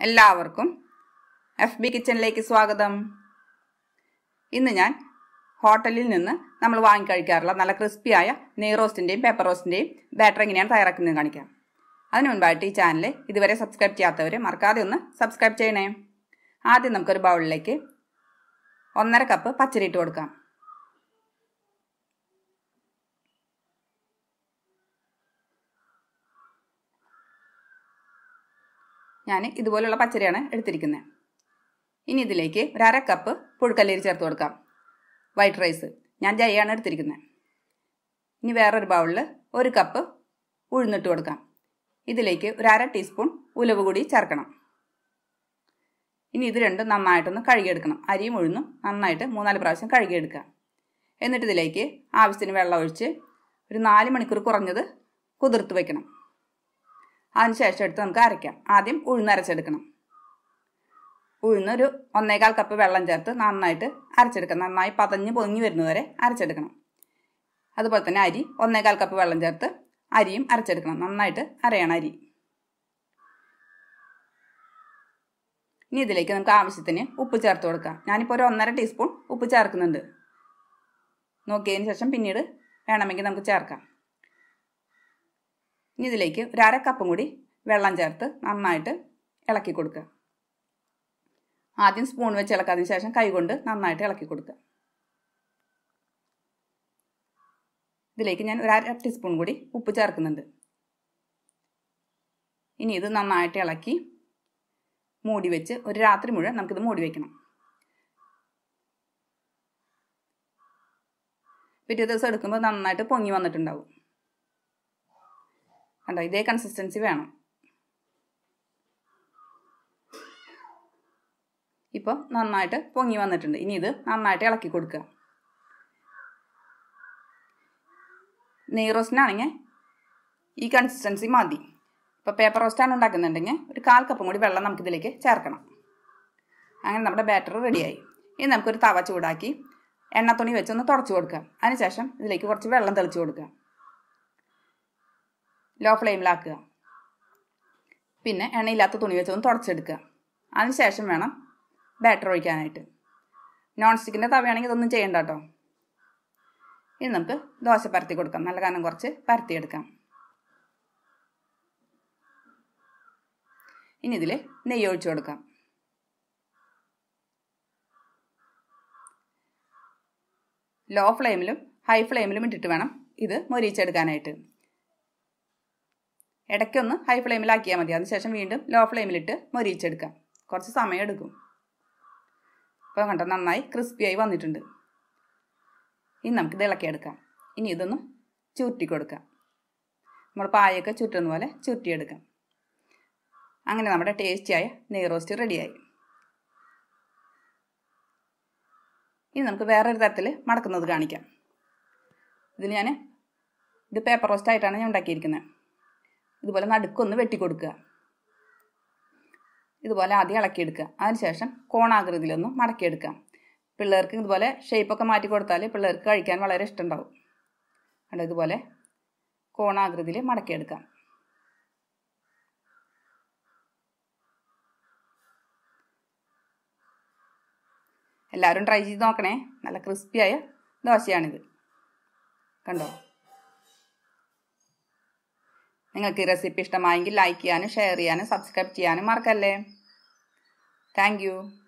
എല്ലാവർക്കും F B കിച്ചണിലേക്ക് സ്വാഗതം ഇന്ന് ഞാൻ ഹോട്ടലിൽ നിന്ന് നമ്മൾ വാങ്ങിക്കഴിക്കാറുള്ള നല്ല ക്രിസ്പിയായ നെയ് റോസ്റ്റിൻ്റെയും പെപ്പർ റോസ്റ്റിൻ്റെയും ബാറ്റർ എങ്ങനെയാണ് തയ്യാറാക്കുന്നത് കാണിക്കാം അതിനു മുൻപായിട്ട് ഈ ചാനൽ ഇതുവരെ സബ്സ്ക്രൈബ് ചെയ്യാത്തവർ മറക്കാതെ ഒന്ന് സബ്സ്ക്രൈബ് ചെയ്യണേ ആദ്യം നമുക്കൊരു ബൗളിലേക്ക് ഒന്നര കപ്പ് പച്ചരി ഇട്ട് കൊടുക്കാം ഞാൻ ഇതുപോലുള്ള പച്ചരിയാണ് എടുത്തിരിക്കുന്നത് ഇനി ഇതിലേക്ക് ഒരു അര കപ്പ് പുഴുക്കല്ലേരി ചേർത്ത് കൊടുക്കാം വൈറ്റ് റൈസ് ഞാൻ ജയാണ് എടുത്തിരിക്കുന്നത് ഇനി വേറൊരു ബൗളിൽ ഒരു കപ്പ് ഉഴുന്നിട്ട് കൊടുക്കാം ഇതിലേക്ക് ഒരു അര ടീസ്പൂൺ ഉലവ് കൂടി ചേർക്കണം ഇനി ഇത് രണ്ടും നന്നായിട്ടൊന്ന് കഴുകിയെടുക്കണം അരിയും ഉഴുന്നും നന്നായിട്ട് മൂന്നാല് പ്രാവശ്യം കഴുകിയെടുക്കുക എന്നിട്ട് ഇതിലേക്ക് ആവശ്യത്തിന് വെള്ളം ഒഴിച്ച് ഒരു നാല് മണിക്കൂർ കുറഞ്ഞത് കുതിർത്ത് വയ്ക്കണം അതിനുശേഷം എടുത്ത് നമുക്ക് അരയ്ക്കാം ആദ്യം ഉഴുന്നരച്ചെടുക്കണം ഉഴുന്നൊരു ഒന്നേകാൽ കപ്പ് വെള്ളം ചേർത്ത് നന്നായിട്ട് അരച്ചെടുക്കണം നന്നായി പതഞ്ഞ് പൊങ്ങി വരുന്നവരെ അരച്ചെടുക്കണം അതുപോലെ തന്നെ അരി ഒന്നേകാൽ കപ്പ് വെള്ളം ചേർത്ത് അരിയും അരച്ചെടുക്കണം നന്നായിട്ട് അരയണം അരി ഇനി ഇതിലേക്ക് നമുക്ക് ആവശ്യത്തിന് ഉപ്പ് ചേർത്ത് കൊടുക്കാം ഞാനിപ്പോൾ ഒരു ഒന്നര ടീസ്പൂൺ ഉപ്പ് ചേർക്കുന്നുണ്ട് നോക്കിയതിന് ശേഷം പിന്നീട് വേണമെങ്കിൽ നമുക്ക് ചേർക്കാം ഇനി ഇതിലേക്ക് ഒരു അര കപ്പും കൂടി വെള്ളം ചേർത്ത് നന്നായിട്ട് ഇളക്കി കൊടുക്കുക ആദ്യം സ്പൂൺ വെച്ച് ഇളക്കാതിന് ശേഷം കൈകൊണ്ട് നന്നായിട്ട് ഇളക്കി കൊടുക്കുക ഇതിലേക്ക് ഞാൻ ഒരു അര ടീസ്പൂൺ കൂടി ഉപ്പ് ചേർക്കുന്നുണ്ട് ഇനി ഇത് നന്നായിട്ട് ഇളക്കി മൂടി വെച്ച് ഒരു രാത്രി മുഴുവൻ നമുക്കിത് മൂടി വയ്ക്കണം പിറ്റേ ദിവസം എടുക്കുമ്പോൾ നന്നായിട്ട് പൊങ്ങി വന്നിട്ടുണ്ടാവും കണ്ടോ ഇതേ കൺസിസ്റ്റൻസി വേണം ഇപ്പോൾ നന്നായിട്ട് പൊങ്ങി വന്നിട്ടുണ്ട് ഇനി ഇത് നന്നായിട്ട് ഇളക്കി കൊടുക്കുക നെയ് റോസ്റ്റിനാണെങ്കിൽ ഈ കൺസിസ്റ്റൻസി മതി ഇപ്പോൾ പേപ്പർ റോസ്റ്റാണ് ഉണ്ടാക്കുന്നുണ്ടെങ്കിൽ ഒരു കാൽ കപ്പും കൂടി വെള്ളം നമുക്കിതിലേക്ക് ചേർക്കണം അങ്ങനെ നമ്മുടെ ബാറ്റർ റെഡിയായി ഇനി നമുക്കൊരു തവ ചൂടാക്കി എണ്ണത്തുണി വെച്ചൊന്ന് തുടച്ചു കൊടുക്കാം അതിനുശേഷം ഇതിലേക്ക് കുറച്ച് വെള്ളം തെളിച്ച് കൊടുക്കുക ലോ ഫ്ലെയിമിലാക്കുക പിന്നെ എണ്ണയില്ലാത്ത തുണി വെച്ചൊന്ന് തുടച്ചെടുക്കുക അതിനുശേഷം വേണം ബാറ്റർ ഒഴിക്കാനായിട്ട് നോൺ സ്റ്റിക്കിൻ്റെ തവയാണെങ്കിൽ ഇതൊന്നും ചെയ്യണ്ട കേട്ടോ ഇനി നമുക്ക് ദോശ പരത്തി കൊടുക്കാം നല്ല കനം കുറച്ച് പരത്തിയെടുക്കാം ഇനി ഇതിൽ നെയ്യ് ഒഴിച്ചു കൊടുക്കാം ലോ ഫ്ലെയിമിലും ഹൈ ഫ്ലെയിമിലും ഇട്ടിട്ട് വേണം ഇത് മൊരിച്ചെടുക്കാനായിട്ട് ഇടയ്ക്കൊന്ന് ഹൈ ഫ്ലെയിമിലാക്കിയാൽ മതി അതിനുശേഷം വീണ്ടും ലോ ഫ്ലെയിമിലിട്ട് മൊരിച്ചെടുക്കാം കുറച്ച് സമയം എടുക്കും ഇപ്പോൾ കണ്ടോ നന്നായി ക്രിസ്പിയായി വന്നിട്ടുണ്ട് ഇനി നമുക്കിത് ഇളക്കിയെടുക്കാം ഇനി ഇതൊന്ന് ചുരുട്ടി കൊടുക്കാം നമ്മൾ പായൊക്കെ ചുറ്റുന്ന പോലെ ചുരുട്ടിയെടുക്കാം അങ്ങനെ നമ്മുടെ ടേസ്റ്റിയായ നെയ് റോസ്റ്റ് റെഡിയായി ഇനി നമുക്ക് വേറൊരു തരത്തിൽ മടക്കുന്നത് കാണിക്കാം ഇതിൽ ഞാൻ ഇത് പേപ്പർ റോസ്റ്റ് ആയിട്ടാണ് ഞാൻ ഉണ്ടാക്കിയിരിക്കുന്നത് ഇതുപോലെ നടുക്കൊന്ന് വെട്ടിക്കൊടുക്കുക ഇതുപോലെ ആദ്യം ഇളക്കിയെടുക്കുക അതിനുശേഷം കോണാകൃതിയിലൊന്ന് മടക്കിയെടുക്കാം പിള്ളേർക്ക് ഇതുപോലെ ഷേപ്പൊക്കെ മാറ്റി കൊടുത്താൽ പിള്ളേർക്ക് കഴിക്കാൻ വളരെ ഇഷ്ടമുണ്ടാവും കണ്ടോ ഇതുപോലെ കോണാകൃതിയിൽ മടക്കിയെടുക്കാം എല്ലാവരും ട്രൈ ചെയ്ത് നോക്കണേ നല്ല ക്രിസ്പിയായ ദോശയാണിത് കണ്ടോ നിങ്ങൾക്ക് ഈ റെസിപ്പി ഇഷ്ടമായെങ്കിൽ ലൈക്ക് ചെയ്യാനും ഷെയർ ചെയ്യാനും സബ്സ്ക്രൈബ് ചെയ്യാനും മറക്കല്ലേ താങ്ക്